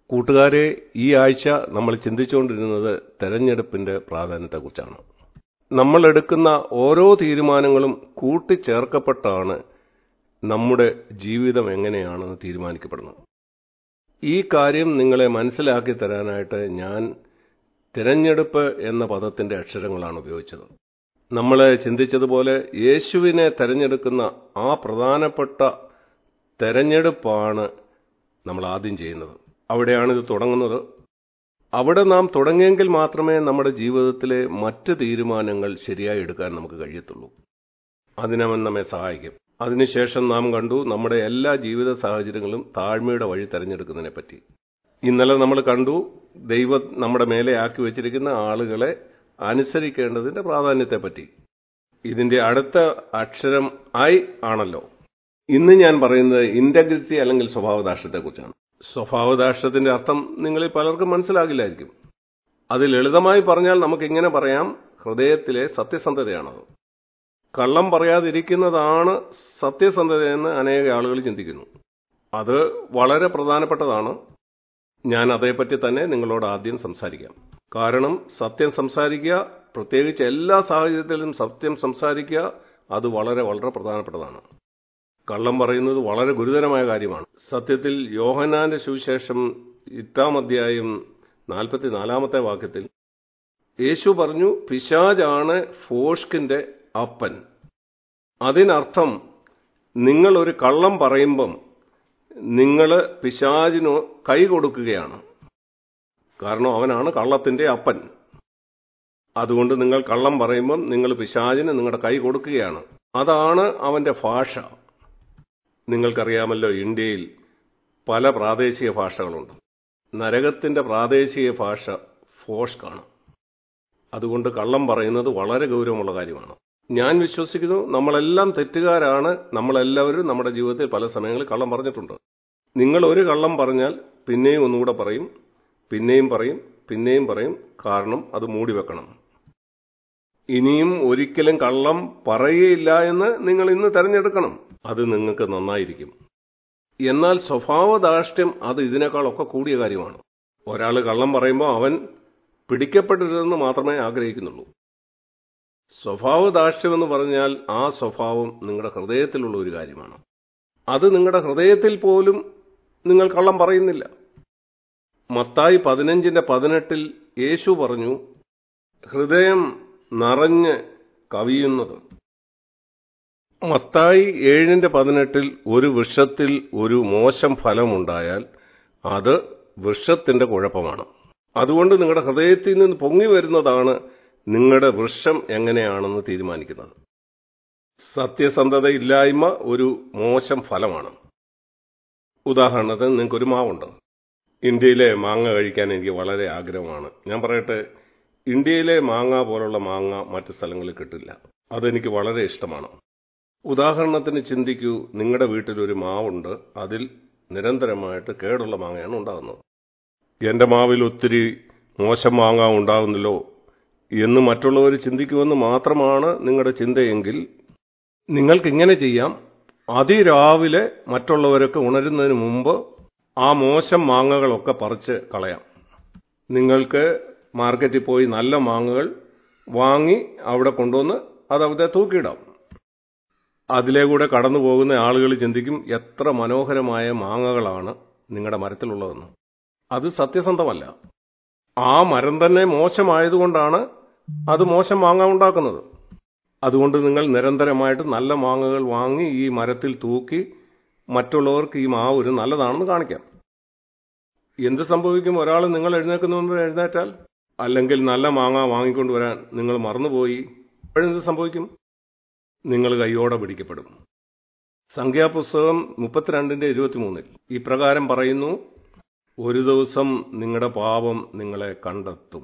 കൂട്ടുകാരെ ഈ ആഴ്ച നമ്മൾ ചിന്തിച്ചുകൊണ്ടിരുന്നത് തെരഞ്ഞെടുപ്പിന്റെ പ്രാധാന്യത്തെക്കുറിച്ചാണ് നമ്മൾ എടുക്കുന്ന ഓരോ തീരുമാനങ്ങളും കൂട്ടിച്ചേർക്കപ്പെട്ടാണ് നമ്മുടെ ജീവിതം എങ്ങനെയാണെന്ന് തീരുമാനിക്കപ്പെടുന്നത് ഈ കാര്യം നിങ്ങളെ മനസ്സിലാക്കി തരാനായിട്ട് ഞാൻ തിരഞ്ഞെടുപ്പ് എന്ന പദത്തിന്റെ അക്ഷരങ്ങളാണ് ഉപയോഗിച്ചത് നമ്മൾ ചിന്തിച്ചതുപോലെ യേശുവിനെ തെരഞ്ഞെടുക്കുന്ന ആ പ്രധാനപ്പെട്ട തെരഞ്ഞെടുപ്പാണ് നമ്മൾ ആദ്യം ചെയ്യുന്നത് അവിടെയാണ് ഇത് തുടങ്ങുന്നത് അവിടെ നാം തുടങ്ങിയെങ്കിൽ മാത്രമേ നമ്മുടെ ജീവിതത്തിലെ മറ്റ് തീരുമാനങ്ങൾ ശരിയായി എടുക്കാൻ നമുക്ക് കഴിയത്തുള്ളൂ അതിനവൻ നമ്മെ സഹായിക്കും അതിനുശേഷം നാം കണ്ടു നമ്മുടെ എല്ലാ ജീവിത സാഹചര്യങ്ങളും താഴ്മയുടെ വഴി തെരഞ്ഞെടുക്കുന്നതിനെ പറ്റി ഇന്നലെ നമ്മൾ കണ്ടു ദൈവം നമ്മുടെ മേലെ ആക്കി വെച്ചിരിക്കുന്ന ആളുകളെ അനുസരിക്കേണ്ടതിന്റെ പ്രാധാന്യത്തെപ്പറ്റി ഇതിന്റെ അടുത്ത അക്ഷരം ഐ ആണല്ലോ ഇന്ന് ഞാൻ പറയുന്നത് ഇന്റഗ്രിറ്റി അല്ലെങ്കിൽ സ്വഭാവദാഷ്ട്യത്തെക്കുറിച്ചാണ് സ്വഭാവദാഷ്ട്യത്തിന്റെ അർത്ഥം നിങ്ങളിൽ പലർക്കും മനസ്സിലാകില്ലായിരിക്കും അത് ലളിതമായി പറഞ്ഞാൽ നമുക്ക് ഇങ്ങനെ പറയാം ഹൃദയത്തിലെ സത്യസന്ധതയാണത് കള്ളം പറയാതിരിക്കുന്നതാണ് സത്യസന്ധതയെന്ന് അനേക ആളുകൾ ചിന്തിക്കുന്നു അത് വളരെ പ്രധാനപ്പെട്ടതാണ് ഞാൻ അതേപ്പറ്റി തന്നെ നിങ്ങളോട് ആദ്യം സംസാരിക്കാം കാരണം സത്യം സംസാരിക്കുക പ്രത്യേകിച്ച് എല്ലാ സാഹചര്യത്തിലും സത്യം സംസാരിക്കുക അത് വളരെ വളരെ പ്രധാനപ്പെട്ടതാണ് കള്ളം പറയുന്നത് വളരെ ഗുരുതരമായ കാര്യമാണ് സത്യത്തിൽ യോഹനാന്റെ സുവിശേഷം ഇത്താം അധ്യായം നാൽപ്പത്തിനാലാമത്തെ വാക്യത്തിൽ യേശു പറഞ്ഞു പിശാജാണ് ഫോഷ്കിന്റെ അപ്പൻ അതിനർത്ഥം നിങ്ങൾ ഒരു കള്ളം പറയുമ്പം നിങ്ങൾ പിശാചിനു കൈ കൊടുക്കുകയാണ് കാരണം അവനാണ് കള്ളത്തിന്റെ അപ്പൻ അതുകൊണ്ട് നിങ്ങൾ കള്ളം പറയുമ്പം നിങ്ങൾ പിശാചിന് നിങ്ങളുടെ കൈ കൊടുക്കുകയാണ് അതാണ് അവന്റെ ഭാഷ നിങ്ങൾക്കറിയാമല്ലോ ഇന്ത്യയിൽ പല പ്രാദേശിക ഭാഷകളുണ്ട് നരകത്തിന്റെ പ്രാദേശിക ഭാഷ ഫോഷ്കാണ് അതുകൊണ്ട് കള്ളം പറയുന്നത് വളരെ ഗൗരവമുള്ള കാര്യമാണ് ഞാൻ വിശ്വസിക്കുന്നു നമ്മളെല്ലാം തെറ്റുകാരാണ് നമ്മളെല്ലാവരും നമ്മുടെ ജീവിതത്തിൽ പല സമയങ്ങളിൽ കള്ളം പറഞ്ഞിട്ടുണ്ട് നിങ്ങൾ ഒരു കള്ളം പറഞ്ഞാൽ പിന്നെയും ഒന്നുകൂടെ പറയും പിന്നെയും പറയും പിന്നെയും പറയും കാരണം അത് മൂടി വെക്കണം ഇനിയും ഒരിക്കലും കള്ളം പറയുകയില്ല എന്ന് നിങ്ങൾ ഇന്ന് തെരഞ്ഞെടുക്കണം അത് നിങ്ങൾക്ക് നന്നായിരിക്കും എന്നാൽ സ്വഭാവദാഷ്ട്യം അത് ഇതിനേക്കാളൊക്കെ കൂടിയ കാര്യമാണ് ഒരാൾ കള്ളം പറയുമ്പോൾ അവൻ പിടിക്കപ്പെടരുതെന്ന് മാത്രമേ ആഗ്രഹിക്കുന്നുള്ളൂ സ്വഭാവദാഷ്ട്യം എന്ന് പറഞ്ഞാൽ ആ സ്വഭാവം നിങ്ങളുടെ ഹൃദയത്തിലുള്ള ഒരു കാര്യമാണ് അത് നിങ്ങളുടെ ഹൃദയത്തിൽ പോലും നിങ്ങൾ കള്ളം പറയുന്നില്ല മത്തായി പതിനഞ്ചിന്റെ പതിനെട്ടിൽ യേശു പറഞ്ഞു ഹൃദയം നിറഞ്ഞ് കവിയുന്നത് മത്തായി ഏഴിന്റെ പതിനെട്ടിൽ ഒരു വൃക്ഷത്തിൽ ഒരു മോശം ഫലമുണ്ടായാൽ അത് വൃക്ഷത്തിന്റെ കുഴപ്പമാണ് അതുകൊണ്ട് നിങ്ങളുടെ ഹൃദയത്തിൽ നിന്ന് പൊങ്ങി വരുന്നതാണ് നിങ്ങളുടെ വൃക്ഷം എങ്ങനെയാണെന്ന് തീരുമാനിക്കുന്നത് സത്യസന്ധതയില്ലായ്മ ഒരു മോശം ഫലമാണ് ഉദാഹരണത്തിന് നിങ്ങൾക്കൊരു മാവുണ്ട് ഇന്ത്യയിലെ മാങ്ങ കഴിക്കാൻ എനിക്ക് വളരെ ആഗ്രഹമാണ് ഞാൻ പറയട്ടെ ഇന്ത്യയിലെ മാങ്ങ പോലുള്ള മാങ്ങ മറ്റു സ്ഥലങ്ങളിൽ കിട്ടില്ല അതെനിക്ക് വളരെ ഇഷ്ടമാണ് ഉദാഹരണത്തിന് ചിന്തിക്കൂ നിങ്ങളുടെ വീട്ടിൽ ഒരു മാവുണ്ട് അതിൽ നിരന്തരമായിട്ട് കേടുള്ള മാങ്ങയാണ് ഉണ്ടാകുന്നത് എന്റെ മാവിൽ ഒത്തിരി മോശം മാങ്ങ ഉണ്ടാകുന്നല്ലോ എന്ന് മറ്റുള്ളവർ ചിന്തിക്കുമെന്ന് മാത്രമാണ് നിങ്ങളുടെ ചിന്തയെങ്കിൽ നിങ്ങൾക്ക് ഇങ്ങനെ ചെയ്യാം അതിരാവിലെ മറ്റുള്ളവരൊക്കെ ഉണരുന്നതിന് മുമ്പ് ആ മോശം മാങ്ങകളൊക്കെ പറിച്ച് കളയാം നിങ്ങൾക്ക് മാർക്കറ്റിൽ പോയി നല്ല മാങ്ങകൾ വാങ്ങി അവിടെ കൊണ്ടുവന്ന് അത് അവിടെ തൂക്കിയിടാം അതിലെ കൂടെ കടന്നു പോകുന്ന ആളുകൾ ചിന്തിക്കും എത്ര മനോഹരമായ മാങ്ങകളാണ് നിങ്ങളുടെ മരത്തിലുള്ളതെന്ന് അത് സത്യസന്ധമല്ല ആ മരം തന്നെ മോശമായതുകൊണ്ടാണ് അത് മോശം മാങ്ങ ഉണ്ടാക്കുന്നത് അതുകൊണ്ട് നിങ്ങൾ നിരന്തരമായിട്ട് നല്ല മാങ്ങകൾ വാങ്ങി ഈ മരത്തിൽ തൂക്കി മറ്റുള്ളവർക്ക് ഈ മാവ് ഒരു നല്ലതാണെന്ന് കാണിക്കാം എന്ത് സംഭവിക്കും ഒരാൾ നിങ്ങൾ എഴുന്നേക്കുന്ന മുമ്പ് എഴുന്നേറ്റാൽ അല്ലെങ്കിൽ നല്ല മാങ്ങ വാങ്ങിക്കൊണ്ടുവരാൻ നിങ്ങൾ മറന്നുപോയി അപ്പോഴെന്ത് സംഭവിക്കും നിങ്ങൾ കൈയോടെ പിടിക്കപ്പെടും സംഖ്യാപുസ്തകം മുപ്പത്തിരണ്ടിന്റെ ഇരുപത്തിമൂന്നിൽ ഇപ്രകാരം പറയുന്നു ഒരു ദിവസം നിങ്ങളുടെ പാപം നിങ്ങളെ കണ്ടെത്തും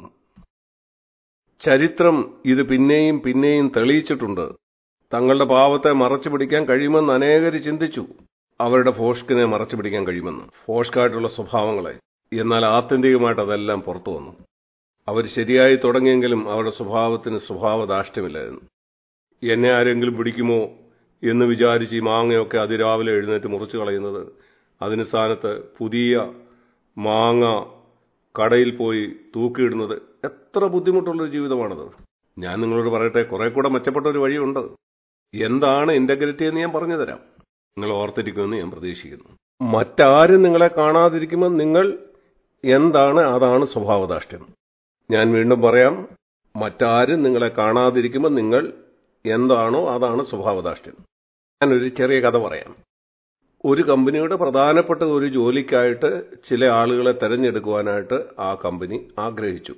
ചരിത്രം ഇത് പിന്നെയും പിന്നെയും തെളിയിച്ചിട്ടുണ്ട് തങ്ങളുടെ പാവത്തെ മറച്ചു പിടിക്കാൻ കഴിയുമെന്ന് അനേകർ ചിന്തിച്ചു അവരുടെ ഫോഷ്കിനെ മറച്ചു പിടിക്കാൻ കഴിയുമെന്ന് ഫോഷ്കായിട്ടുള്ള സ്വഭാവങ്ങളെ എന്നാൽ ആത്യന്തികമായിട്ട് അതെല്ലാം പുറത്തു വന്നു അവർ ശരിയായി തുടങ്ങിയെങ്കിലും അവരുടെ സ്വഭാവത്തിന് സ്വഭാവദാഷ്ട്യമില്ലായിരുന്നു എന്നെ ആരെങ്കിലും പിടിക്കുമോ എന്ന് വിചാരിച്ച് ഈ മാങ്ങയൊക്കെ അതിരാവിലെ എഴുന്നേറ്റ് മുറിച്ചു കളയുന്നത് അതിന് സ്ഥാനത്ത് പുതിയ മാങ്ങ കടയിൽ പോയി തൂക്കിയിടുന്നത് എത്ര ബുദ്ധിമുട്ടുള്ളൊരു ജീവിതമാണത് ഞാൻ നിങ്ങളോട് പറയട്ടെ കുറെ കൂടെ മെച്ചപ്പെട്ട ഒരു വഴിയുണ്ട് എന്താണ് ഇന്റഗ്രിറ്റി എന്ന് ഞാൻ പറഞ്ഞു തരാം നിങ്ങൾ ഓർത്തിരിക്കുമെന്ന് ഞാൻ പ്രതീക്ഷിക്കുന്നു മറ്റാരും നിങ്ങളെ കാണാതിരിക്കുമ്പോൾ നിങ്ങൾ എന്താണ് അതാണ് സ്വഭാവദാഷ്ട്യം ഞാൻ വീണ്ടും പറയാം മറ്റാരും നിങ്ങളെ കാണാതിരിക്കുമ്പോൾ നിങ്ങൾ എന്താണോ അതാണ് സ്വഭാവദാഷ്ട്യം ഞാനൊരു ചെറിയ കഥ പറയാം ഒരു കമ്പനിയുടെ പ്രധാനപ്പെട്ട ഒരു ജോലിക്കായിട്ട് ചില ആളുകളെ തെരഞ്ഞെടുക്കുവാനായിട്ട് ആ കമ്പനി ആഗ്രഹിച്ചു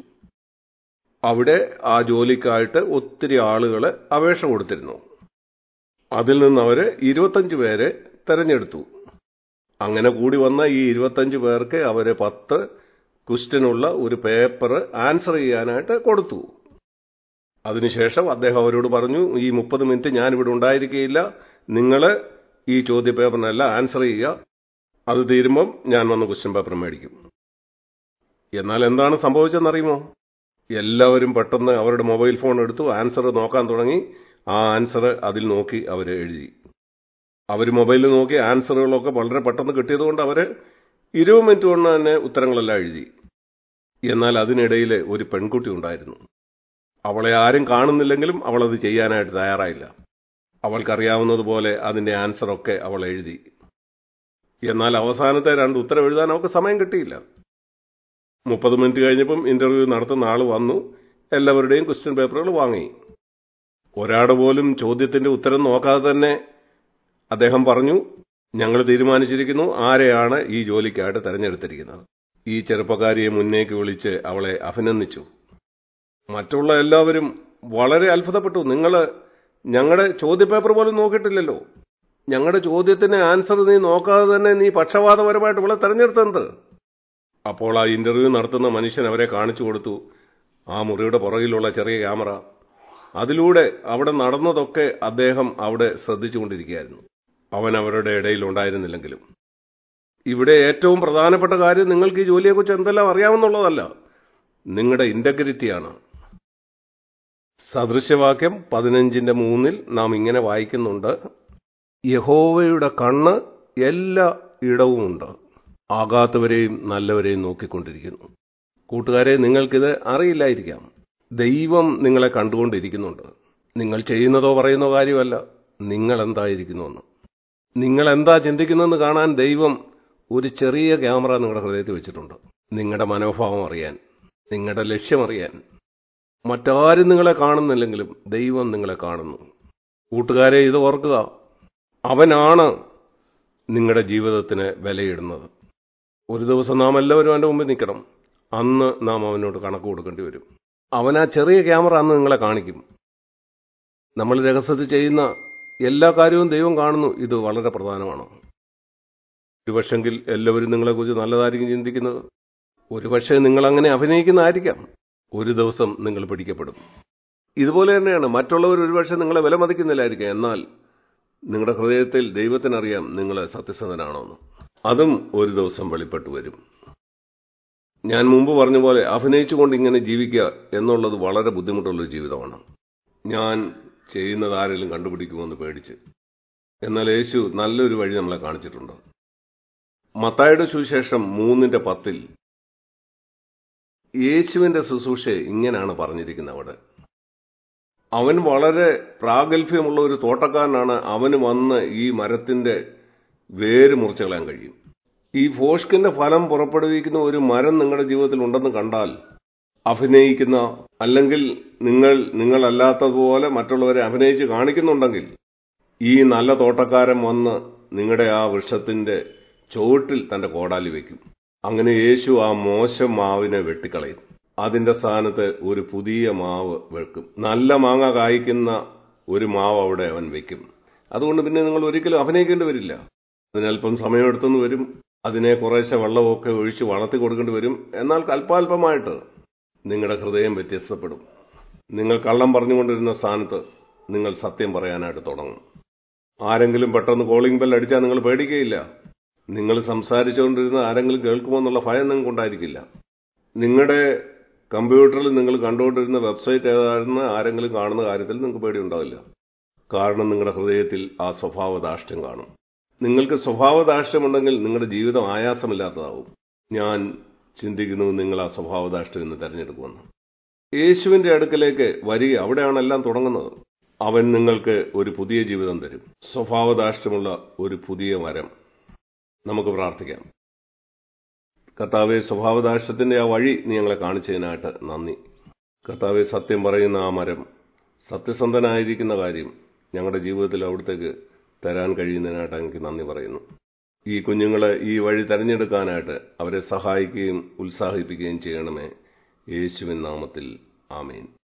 അവിടെ ആ ജോലിക്കായിട്ട് ഒത്തിരി ആളുകൾ അപേക്ഷ കൊടുത്തിരുന്നു അതിൽ നിന്ന് അവർ ഇരുപത്തഞ്ച് പേരെ തെരഞ്ഞെടുത്തു അങ്ങനെ കൂടി വന്ന ഈ ഇരുപത്തഞ്ച് പേർക്ക് അവര് പത്ത് ക്വസ്റ്റ്യനുള്ള ഒരു പേപ്പർ ആൻസർ ചെയ്യാനായിട്ട് കൊടുത്തു അതിനുശേഷം അദ്ദേഹം അവരോട് പറഞ്ഞു ഈ മുപ്പത് മിനിറ്റ് ഞാൻ ഇവിടെ ഉണ്ടായിരിക്കുകയില്ല നിങ്ങൾ ഈ ചോദ്യ പേപ്പറിനെല്ലാം ആൻസർ ചെയ്യുക അത് തീരുമ്പം ഞാൻ വന്ന് ക്വസ്റ്റ്യൻ പേപ്പർ മേടിക്കും എന്നാൽ എന്താണ് സംഭവിച്ചതെന്നറിയുമോ എല്ലാവരും പെട്ടെന്ന് അവരുടെ മൊബൈൽ ഫോൺ എടുത്തു ആൻസർ നോക്കാൻ തുടങ്ങി ആ ആൻസർ അതിൽ നോക്കി അവർ എഴുതി അവർ മൊബൈലിൽ നോക്കി ആൻസറുകളൊക്കെ വളരെ പെട്ടെന്ന് കിട്ടിയതുകൊണ്ട് അവർ ഇരുപത് മിനിറ്റ് കൊണ്ട് തന്നെ ഉത്തരങ്ങളെല്ലാം എഴുതി എന്നാൽ അതിനിടയിൽ ഒരു പെൺകുട്ടി ഉണ്ടായിരുന്നു അവളെ ആരും കാണുന്നില്ലെങ്കിലും അവളത് ചെയ്യാനായിട്ട് തയ്യാറായില്ല അവൾക്കറിയാവുന്നതുപോലെ അതിന്റെ ആൻസറൊക്കെ അവൾ എഴുതി എന്നാൽ അവസാനത്തെ രണ്ട് ഉത്തരം എഴുതാൻ അവൾക്ക് സമയം കിട്ടിയില്ല മുപ്പത് മിനിറ്റ് കഴിഞ്ഞപ്പം ഇന്റർവ്യൂ നടത്തുന്ന ആൾ വന്നു എല്ലാവരുടെയും ക്വസ്റ്റ്യൻ പേപ്പറുകൾ വാങ്ങി ഒരാട് പോലും ചോദ്യത്തിന്റെ ഉത്തരം നോക്കാതെ തന്നെ അദ്ദേഹം പറഞ്ഞു ഞങ്ങൾ തീരുമാനിച്ചിരിക്കുന്നു ആരെയാണ് ഈ ജോലിക്കായിട്ട് തെരഞ്ഞെടുത്തിരിക്കുന്നത് ഈ ചെറുപ്പക്കാരിയെ മുന്നേക്ക് വിളിച്ച് അവളെ അഭിനന്ദിച്ചു മറ്റുള്ള എല്ലാവരും വളരെ അത്ഭുതപ്പെട്ടു നിങ്ങൾ ഞങ്ങളുടെ ചോദ്യപേപ്പർ പോലും നോക്കിയിട്ടില്ലല്ലോ ഞങ്ങളുടെ ചോദ്യത്തിന് ആൻസർ നീ നോക്കാതെ തന്നെ നീ പക്ഷപാതപരമായിട്ട് ഇവളെ തെരഞ്ഞെടുത്തത് അപ്പോൾ ആ ഇന്റർവ്യൂ നടത്തുന്ന മനുഷ്യൻ അവരെ കാണിച്ചു കൊടുത്തു ആ മുറിയുടെ പുറകിലുള്ള ചെറിയ ക്യാമറ അതിലൂടെ അവിടെ നടന്നതൊക്കെ അദ്ദേഹം അവിടെ ശ്രദ്ധിച്ചുകൊണ്ടിരിക്കുകയായിരുന്നു അവൻ അവരുടെ ഇടയിൽ ഉണ്ടായിരുന്നില്ലെങ്കിലും ഇവിടെ ഏറ്റവും പ്രധാനപ്പെട്ട കാര്യം നിങ്ങൾക്ക് ഈ ജോലിയെക്കുറിച്ച് എന്തെല്ലാം അറിയാമെന്നുള്ളതല്ല നിങ്ങളുടെ ഇന്റഗ്രിറ്റിയാണ് സദൃശവാക്യം പതിനഞ്ചിന്റെ മൂന്നിൽ നാം ഇങ്ങനെ വായിക്കുന്നുണ്ട് യഹോവയുടെ കണ്ണ് എല്ലാ ഇടവുമുണ്ട് ആകാത്തവരെയും നല്ലവരെയും നോക്കിക്കൊണ്ടിരിക്കുന്നു കൂട്ടുകാരെ നിങ്ങൾക്കിത് അറിയില്ലായിരിക്കാം ദൈവം നിങ്ങളെ കണ്ടുകൊണ്ടിരിക്കുന്നുണ്ട് നിങ്ങൾ ചെയ്യുന്നതോ പറയുന്നോ കാര്യമല്ല നിങ്ങൾ എന്തായിരിക്കുന്നുവെന്ന് നിങ്ങൾ എന്താ ചിന്തിക്കുന്നതെന്ന് കാണാൻ ദൈവം ഒരു ചെറിയ ക്യാമറ നിങ്ങളുടെ ഹൃദയത്തിൽ വെച്ചിട്ടുണ്ട് നിങ്ങളുടെ മനോഭാവം അറിയാൻ നിങ്ങളുടെ ലക്ഷ്യം അറിയാൻ മറ്റാരും നിങ്ങളെ കാണുന്നില്ലെങ്കിലും ദൈവം നിങ്ങളെ കാണുന്നു കൂട്ടുകാരെ ഇത് ഓർക്കുക അവനാണ് നിങ്ങളുടെ ജീവിതത്തിന് വിലയിടുന്നത് ഒരു ദിവസം നാം എല്ലാവരും അവൻ്റെ മുമ്പിൽ നിൽക്കണം അന്ന് നാം അവനോട് കണക്ക് കൊടുക്കേണ്ടി വരും അവൻ ആ ചെറിയ ക്യാമറ അന്ന് നിങ്ങളെ കാണിക്കും നമ്മൾ രഹസ്യത്തിൽ ചെയ്യുന്ന എല്ലാ കാര്യവും ദൈവം കാണുന്നു ഇത് വളരെ പ്രധാനമാണ് ഒരുപക്ഷെങ്കിൽ എല്ലാവരും നിങ്ങളെക്കുറിച്ച് നല്ലതായിരിക്കും ചിന്തിക്കുന്നത് ഒരുപക്ഷെ നിങ്ങൾ അങ്ങനെ അഭിനയിക്കുന്നതായിരിക്കാം ഒരു ദിവസം നിങ്ങൾ പിടിക്കപ്പെടും ഇതുപോലെ തന്നെയാണ് മറ്റുള്ളവർ ഒരുപക്ഷെ നിങ്ങളെ വിലമതിക്കുന്നില്ലായിരിക്കാം എന്നാൽ നിങ്ങളുടെ ഹൃദയത്തിൽ ദൈവത്തിനറിയാം നിങ്ങൾ സത്യസന്ധനാണോന്ന് അതും ഒരു ദിവസം വെളിപ്പെട്ടു വരും ഞാൻ മുമ്പ് പറഞ്ഞ പോലെ അഭിനയിച്ചുകൊണ്ട് ഇങ്ങനെ ജീവിക്കുക എന്നുള്ളത് വളരെ ബുദ്ധിമുട്ടുള്ളൊരു ജീവിതമാണ് ഞാൻ ചെയ്യുന്നത് ആരെങ്കിലും കണ്ടുപിടിക്കുമെന്ന് പേടിച്ച് എന്നാൽ യേശു നല്ലൊരു വഴി നമ്മളെ കാണിച്ചിട്ടുണ്ട് മത്തായുടെ സുവിശേഷം മൂന്നിന്റെ പത്തിൽ യേശുവിന്റെ ശുശ്രൂഷയെ ഇങ്ങനെയാണ് പറഞ്ഞിരിക്കുന്നത് അവിടെ അവൻ വളരെ പ്രാഗൽഭ്യമുള്ള ഒരു തോട്ടക്കാരനാണ് അവന് വന്ന് ഈ മരത്തിന്റെ വേര് മുറിച്ചു കളയാൻ കഴിയും ഈ ഫോഷ്കിന്റെ ഫലം പുറപ്പെടുവിക്കുന്ന ഒരു മരം നിങ്ങളുടെ ജീവിതത്തിൽ ഉണ്ടെന്ന് കണ്ടാൽ അഭിനയിക്കുന്ന അല്ലെങ്കിൽ നിങ്ങൾ നിങ്ങളല്ലാത്തതുപോലെ മറ്റുള്ളവരെ അഭിനയിച്ച് കാണിക്കുന്നുണ്ടെങ്കിൽ ഈ നല്ല തോട്ടക്കാരൻ വന്ന് നിങ്ങളുടെ ആ വൃക്ഷത്തിന്റെ ചുവട്ടിൽ തന്റെ കോടാലി വെക്കും അങ്ങനെ യേശു ആ മോശം മാവിനെ വെട്ടിക്കളയും അതിന്റെ സ്ഥാനത്ത് ഒരു പുതിയ മാവ് വെക്കും നല്ല മാങ്ങ കായ്ക്കുന്ന ഒരു മാവ് അവിടെ അവൻ വെക്കും അതുകൊണ്ട് പിന്നെ നിങ്ങൾ ഒരിക്കലും അഭിനയിക്കേണ്ടി വരില്ല അതിനല്പം സമയമെടുത്തെന്ന് വരും അതിനെ കുറേശ്ശെ വെള്ളമൊക്കെ ഒഴിച്ച് വളർത്തി കൊടുക്കേണ്ടി വരും എന്നാൽ അല്പാൽപമായിട്ട് നിങ്ങളുടെ ഹൃദയം വ്യത്യസ്തപ്പെടും നിങ്ങൾ കള്ളം പറഞ്ഞുകൊണ്ടിരുന്ന സ്ഥാനത്ത് നിങ്ങൾ സത്യം പറയാനായിട്ട് തുടങ്ങും ആരെങ്കിലും പെട്ടെന്ന് കോളിംഗ് ബെൽ അടിച്ചാൽ നിങ്ങൾ പേടിക്കുകയില്ല നിങ്ങൾ സംസാരിച്ചുകൊണ്ടിരുന്ന ആരെങ്കിലും കേൾക്കുമോ എന്നുള്ള ഭയം നിങ്ങൾക്ക് ഉണ്ടായിരിക്കില്ല നിങ്ങളുടെ കമ്പ്യൂട്ടറിൽ നിങ്ങൾ കണ്ടുകൊണ്ടിരുന്ന വെബ്സൈറ്റ് ഏതാണെന്ന് ആരെങ്കിലും കാണുന്ന കാര്യത്തിൽ നിങ്ങൾക്ക് പേടിയുണ്ടാവില്ല കാരണം നിങ്ങളുടെ ഹൃദയത്തിൽ ആ സ്വഭാവദാഷ്ട്യം കാണും നിങ്ങൾക്ക് സ്വഭാവദാഷ്ട്യമുണ്ടെങ്കിൽ നിങ്ങളുടെ ജീവിതം ആയാസമില്ലാത്തതാവും ഞാൻ ചിന്തിക്കുന്നു നിങ്ങൾ ആ സ്വഭാവദാഷ്ട്യം ഇന്ന് തെരഞ്ഞെടുക്കുമെന്ന് യേശുവിന്റെ അടുക്കലേക്ക് വരിക അവിടെയാണ് എല്ലാം തുടങ്ങുന്നത് അവൻ നിങ്ങൾക്ക് ഒരു പുതിയ ജീവിതം തരും സ്വഭാവദാഷ്ട്യമുള്ള ഒരു പുതിയ മരം നമുക്ക് പ്രാർത്ഥിക്കാം കർത്താവെ സ്വഭാവദാഷ്ട്യത്തിന്റെ ആ വഴി നീ ഞങ്ങളെ കാണിച്ചതിനായിട്ട് നന്ദി കർത്താവെ സത്യം പറയുന്ന ആ മരം സത്യസന്ധനായിരിക്കുന്ന കാര്യം ഞങ്ങളുടെ ജീവിതത്തിൽ അവിടത്തേക്ക് തരാൻ കഴിയുന്നതിനായിട്ട് എനിക്ക് നന്ദി പറയുന്നു ഈ കുഞ്ഞുങ്ങളെ ഈ വഴി തെരഞ്ഞെടുക്കാനായിട്ട് അവരെ സഹായിക്കുകയും ഉത്സാഹിപ്പിക്കുകയും ചെയ്യണമേ യേശുവിൻ നാമത്തിൽ ആമേൻ